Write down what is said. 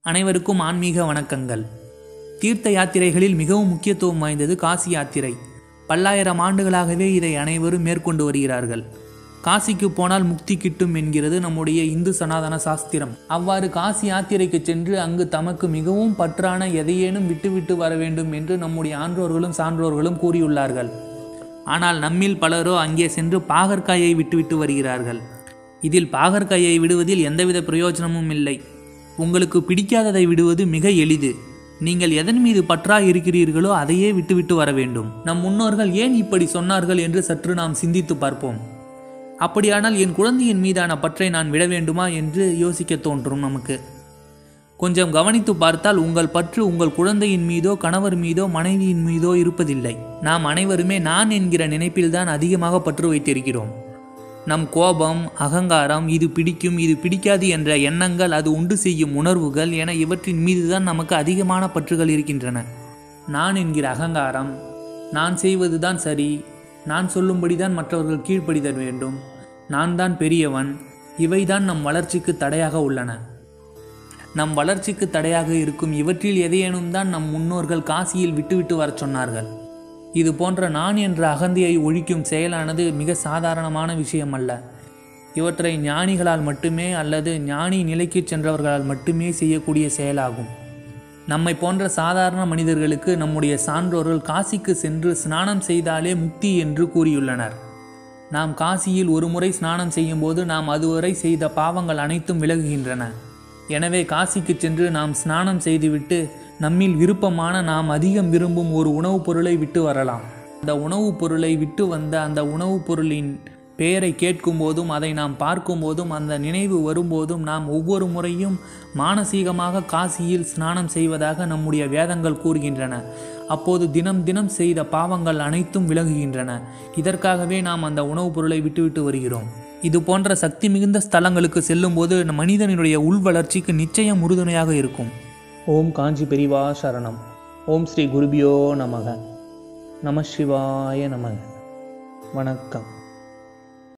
அனைவருக்கும் ஆன்மீக வணக்கங்கள் தீர்த்த யாத்திரைகளில் மிகவும் முக்கியத்துவம் வாய்ந்தது காசி யாத்திரை பல்லாயிரம் ஆண்டுகளாகவே இதை அனைவரும் மேற்கொண்டு வருகிறார்கள் காசிக்கு போனால் முக்தி கிட்டும் என்கிறது நம்முடைய இந்து சனாதன சாஸ்திரம் அவ்வாறு காசி யாத்திரைக்கு சென்று அங்கு தமக்கு மிகவும் பற்றான எதையேனும் விட்டுவிட்டு வர வேண்டும் என்று நம்முடைய ஆன்றோர்களும் சான்றோர்களும் கூறியுள்ளார்கள் ஆனால் நம்மில் பலரோ அங்கே சென்று பாகற்காயை விட்டுவிட்டு வருகிறார்கள் இதில் பாகற்காயை விடுவதில் எந்தவித பிரயோஜனமும் இல்லை உங்களுக்கு பிடிக்காததை விடுவது மிக எளிது நீங்கள் எதன் மீது பற்றா இருக்கிறீர்களோ அதையே விட்டுவிட்டு வர வேண்டும் நம் முன்னோர்கள் ஏன் இப்படி சொன்னார்கள் என்று சற்று நாம் சிந்தித்து பார்ப்போம் அப்படியானால் என் குழந்தையின் மீதான பற்றை நான் விட வேண்டுமா என்று யோசிக்க தோன்றும் நமக்கு கொஞ்சம் கவனித்து பார்த்தால் உங்கள் பற்று உங்கள் குழந்தையின் மீதோ கணவர் மீதோ மனைவியின் மீதோ இருப்பதில்லை நாம் அனைவருமே நான் என்கிற நினைப்பில்தான் அதிகமாக பற்று வைத்திருக்கிறோம் நம் கோபம் அகங்காரம் இது பிடிக்கும் இது பிடிக்காது என்ற எண்ணங்கள் அது உண்டு செய்யும் உணர்வுகள் என இவற்றின் மீதுதான் நமக்கு அதிகமான பற்றுகள் இருக்கின்றன நான் என்கிற அகங்காரம் நான் செய்வதுதான் சரி நான் சொல்லும்படிதான் மற்றவர்கள் கீழ்ப்படிதல் வேண்டும் நான் தான் பெரியவன் இவைதான் நம் வளர்ச்சிக்கு தடையாக உள்ளன நம் வளர்ச்சிக்கு தடையாக இருக்கும் இவற்றில் எதையேனும் தான் நம் முன்னோர்கள் காசியில் விட்டுவிட்டு வரச் சொன்னார்கள் இது போன்ற நான் என்ற அகந்தையை ஒழிக்கும் செயலானது மிக சாதாரணமான விஷயம் அல்ல இவற்றை ஞானிகளால் மட்டுமே அல்லது ஞானி நிலைக்கு சென்றவர்களால் மட்டுமே செய்யக்கூடிய செயலாகும் நம்மை போன்ற சாதாரண மனிதர்களுக்கு நம்முடைய சான்றோர்கள் காசிக்கு சென்று ஸ்நானம் செய்தாலே முக்தி என்று கூறியுள்ளனர் நாம் காசியில் ஒரு முறை ஸ்நானம் செய்யும்போது நாம் அதுவரை செய்த பாவங்கள் அனைத்தும் விலகுகின்றன எனவே காசிக்கு சென்று நாம் ஸ்நானம் செய்துவிட்டு நம்மில் விருப்பமான நாம் அதிகம் விரும்பும் ஒரு உணவுப் பொருளை விட்டு வரலாம் அந்த உணவுப் பொருளை விட்டு வந்த அந்த உணவுப் பொருளின் பெயரை கேட்கும் போதும் அதை நாம் பார்க்கும்போதும் அந்த நினைவு வரும்போதும் நாம் ஒவ்வொரு முறையும் மானசீகமாக காசியில் ஸ்நானம் செய்வதாக நம்முடைய வேதங்கள் கூறுகின்றன அப்போது தினம் தினம் செய்த பாவங்கள் அனைத்தும் விலகுகின்றன இதற்காகவே நாம் அந்த உணவுப் பொருளை விட்டுவிட்டு வருகிறோம் இது போன்ற சக்தி மிகுந்த ஸ்தலங்களுக்கு செல்லும்போது மனிதனுடைய உள் வளர்ச்சிக்கு நிச்சயம் உறுதுணையாக இருக்கும் ஓம் காஞ்சி பெரிவா சரணம் ஓம் ஸ்ரீ குருபியோ நமக நம சிவாய நமக வணக்கம்